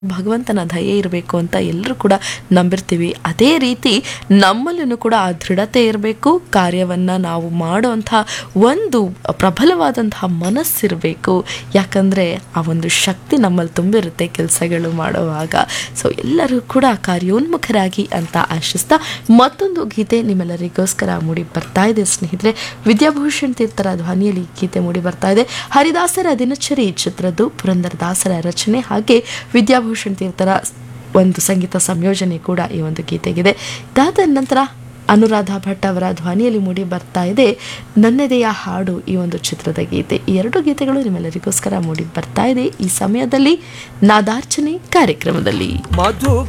ಭಗವಂತನ ದಯೆ ಇರಬೇಕು ಅಂತ ಎಲ್ಲರೂ ಕೂಡ ನಂಬಿರ್ತೀವಿ ಅದೇ ರೀತಿ ನಮ್ಮಲ್ಲೂ ಕೂಡ ಆ ದೃಢತೆ ಇರಬೇಕು ಕಾರ್ಯವನ್ನು ನಾವು ಮಾಡುವಂಥ ಒಂದು ಪ್ರಬಲವಾದಂತಹ ಮನಸ್ಸಿರಬೇಕು ಯಾಕಂದರೆ ಆ ಒಂದು ಶಕ್ತಿ ನಮ್ಮಲ್ಲಿ ತುಂಬಿರುತ್ತೆ ಕೆಲಸಗಳು ಮಾಡುವಾಗ ಸೊ ಎಲ್ಲರೂ ಕೂಡ ಕಾರ್ಯೋನ್ಮುಖರಾಗಿ ಅಂತ ಆಶಿಸ್ತಾ ಮತ್ತೊಂದು ಗೀತೆ ನಿಮ್ಮೆಲ್ಲರಿಗೋಸ್ಕರ ಮೂಡಿ ಬರ್ತಾ ಇದೆ ಸ್ನೇಹಿತರೆ ವಿದ್ಯಾಭೂಷಣ್ ತೀರ್ಥರ ಧ್ವನಿಯಲ್ಲಿ ಈ ಗೀತೆ ಮೂಡಿ ಬರ್ತಾ ಇದೆ ಹರಿದಾಸರ ದಿನಚರಿ ಚಿತ್ರದ್ದು ಪುರಂದರದಾಸರ ರಚನೆ ಹಾಗೆ ವಿದ್ಯಾಭೂಷಣ್ ತೀರ್ಥರ ಒಂದು ಸಂಗೀತ ಸಂಯೋಜನೆ ಕೂಡ ಈ ಒಂದು ಗೀತೆಗಿದೆ ಇದಾದ ನಂತರ ಅನುರಾಧ ಭಟ್ ಅವರ ಧ್ವನಿಯಲ್ಲಿ ಮೂಡಿ ಬರ್ತಾ ಇದೆ ನನ್ನೆದೆಯ ಹಾಡು ಈ ಒಂದು ಚಿತ್ರದ ಗೀತೆ ಈ ಎರಡು ಗೀತೆಗಳು ನಿಮ್ಮೆಲ್ಲರಿಗೋಸ್ಕರ ಮೂಡಿ ಬರ್ತಾ ಇದೆ ಈ ಸಮಯದಲ್ಲಿ ನಾದಾರ್ಚನೆ ಕಾರ್ಯಕ್ರಮದಲ್ಲಿ ಮಧು